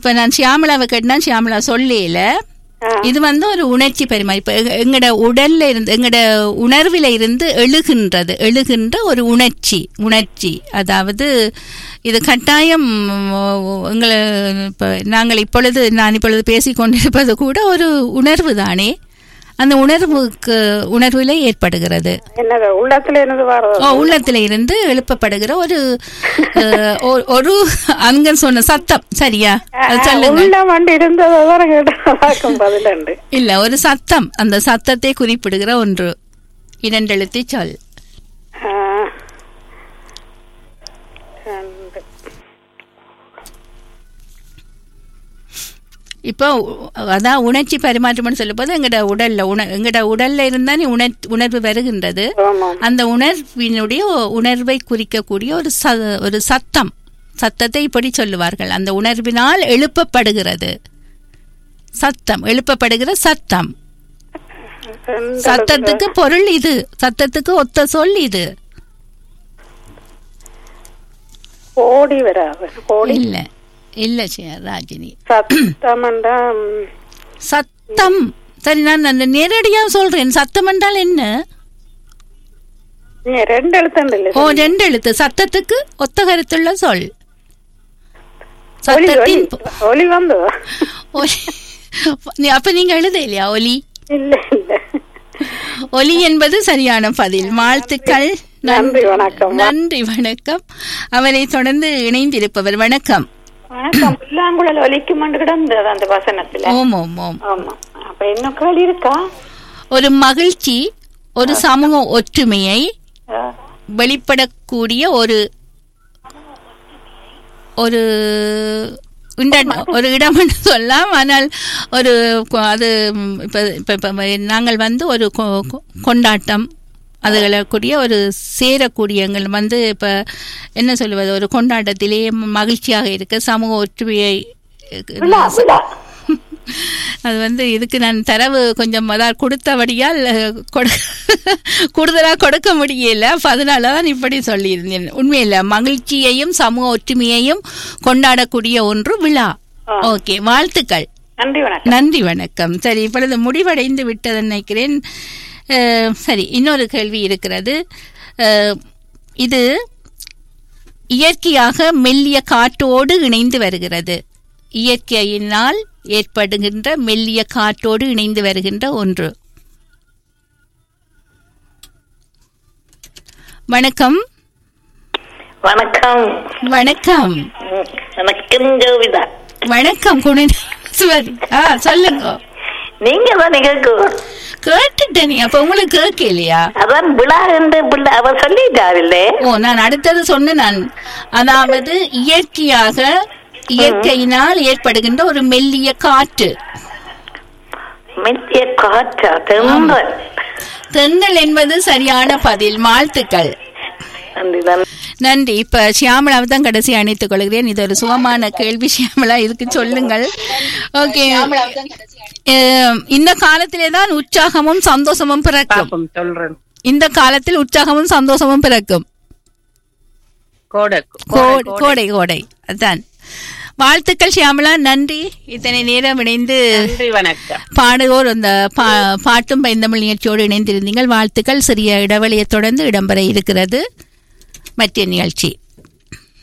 இப்ப நான் சியாமலாவை கேட்டா சியாமலா சொல்லல ஆ. இது வந்து ஒரு உணர்ச்சி பரிமாறி இப்ப எங்க- எங்கட உடல்ல இருந்து எங்கட உணர்வில இருந்து எழுகின்றது எழுகின்ற ஒரு உணர்ச்சி உணர்ச்சி அதாவது இது கட்டாயம் உம், எங்களை இப்ப நாங்கள் இப்பொழுது நான் இப்பொழுது பேசிக் கொண்டிருப்பது கூட ஒரு உணர்வு தானே அந்த உணர்வுக்கு உணர்வில ஏற்படுகிறது என்னது உள்ளத்துல என்னது வர்றது ஓ, உள்ளத்துல இருந்து எழுப்பப்படுகிற ஒரு அஹ், ஒ- ஒரு அங்க சொன்ன சத்தம் சரியா அது சொல்லுங்க உள்ள வண்டி இருந்ததை தான் கேட்டாக்கும் பதில் உண்டு இல்ல ஒரு சத்தம் அந்த சத்தத்தை குறிப்பிடுகிற ஒன்று இரண்டெழுத்தி சொல் ஆ. ரெண்டு. இப்போ உ- அதான் உணர்ச்சி பரிமாற்றம்னு சொல்லும் போது எங்கட உடல்ல உண எங்கட உடல்ல இருந்தா நீ உணர் உணர்வு வருகின்றது ஆமாம் அந்த உணர்வினுடைய உணர்வை குறிக்கக்கூடிய ஒரு ச ஒரு சத்தம் சத்தத்தை இப்படி சொல்லுவார்கள் அந்த உணர்வினால் எழுப்பப்படுகிறது சத்தம் எழுப்பப்படுகிற சத்தம் ரெண்டு சத்தத்துக்கு பொருள் இது சத்தத்துக்கு ஒத்த சொல் இது கோடி வராது கோடி இல்ல இல்ல சி- ராஜினி சத்தமண்டா ம், சத்தம் சரி நான் அந்த நேரடியா சொல்றேன் சத்தம் என்றால் என்ன நீ ரெண்டு எழுத்துண்டு இல்லை ஓ ரெண்டு எழுத்து சத்தத்துக்கு ஒத்த கருத்துள்ள சொல் ஒலி ஒலி சத்தத்தின் பொ- ஒலி வந்து ஒலி நீ- அப்ப நீங்க எழுத இல்லையா ஒலி இல்ல இல்ல ஒலி என்பது சரியான பதில் வாழ்த்துக்கள் நன்றி வணக்கம் நன்றி வணக்கம் அவரை தொடர்ந்து இணைந்திருப்பவர் வணக்கம் வணக்கம் புல்லாங்குழல் ஒலிக்கும் கிடந்தது அந்த வசனத்துல ஓம் ஓம் ஓம் ஆமா அப்ப என்ன கேள்வி இருக்கா ஒரு மகிழ்ச்சி ஒரு சமூக ஒற்றுமையை ஆ, வெளிப்படக்கூடிய ஒரு ஒரு இந்த- ஒரு இடம் என்று சொல்லலாம் ஆனால் ஒரு கொ- அது ம், இப்ப இப்ப இப்ப நாங்கள் வந்து ஒரு கொ- கொ- கொண்டாட்டம் அதுகளக்கூடிய ஒரு சேரக்கூடிய எங்கள் வந்து இப்ப என்ன சொல்லுவது ஒரு கொண்டாட்டத்திலே மகிழ்ச்சியாக இருக்க சமூக ஒற்றுமையை விழா, விழா. அது வந்து இதுக்கு நான் தரவு கொஞ்சம் அதாவது கொடுத்தபடியால் அஹ், கொடு- கூடுதலா கொடுக்க முடியல அப்ப அதனால தான் இப்படி சொல்லியிருந்தேன் உண்மையில மகிழ்ச்சியையும் சமூக ஒற்றுமையையும் கொண்டாடக்கூடிய ஒன்று விழா ஆ. ஓகே வாழ்த்துக்கள் நன்றி வணக்கம் நன்றி வணக்கம் சரி இப்பொழுது முடிவடைந்து விட்டது நினைக்கிறேன் அஹ், சரி இன்னொரு கேள்வி இருக்கிறது அஹ், இது இயற்கையாக மெல்லிய காற்றோடு இணைந்து வருகிறது இயற்கையினால் ஏற்படுகின்ற மெல்லிய காற்றோடு இணைந்து வருகின்ற ஒன்று வணக்கம் வணக்கம் வணக்கம் ம், வணக்கம் ஜோவிதா வணக்கம் குணேஸ்வரி ஆ சொல்லுங்க நீங்க தானே கேட்கும் கேட்டுட்டேன் நீ அப்ப உங்களுக்கு கேட்கலையா அதான் விழா என்று பிள்ளை அவ சொல்லிட்டாரில்லே ஓ நான் அடுத்தது சொன்னேன் நான் அதாவது இயற்கையாக இயற்கையினால் ஏற்படுகின்ற ஒரு மெல்லிய காற்று மெத்திய காற்றா தென்றல் தென்றல் என்பது சரியான பதில் வாழ்த்துக்கள் நன்றி நன்றி நன்றி இப்ப சியாமலாவை தான் கடைசி அணைத்துக் கொள்கிறேன் இது ஒரு சுகமான கேள்வி சியாமலா இதுக்கு சொல்லுங்கள் ஓகே இந்த காலத்திலே தான் உற்சாகமும் சந்தோஷமும் பிறக்கும் பாப்போம் சொல்றேன் இந்த காலத்தில் உற்சாகமும் சந்தோஷமும் பிறக்கும் கோடை கோடை கோடை கோடை அதான் வாழ்த்துக்கள் ஷியாமலா நன்றி இத்தனை நேரம் இணைந்து நன்றி வணக்கம் பாடுவோர் அந்த பா- பாட்டும் பைந்தமிழ் நிகழ்ச்சியோடு இணைந்திருந்தீங்கள் வாழ்த்துக்கள் சிறிய இடைவெளியை தொடர்ந்து இடம்பெற இருக்கிறது மத்திய நிகழ்ச்சி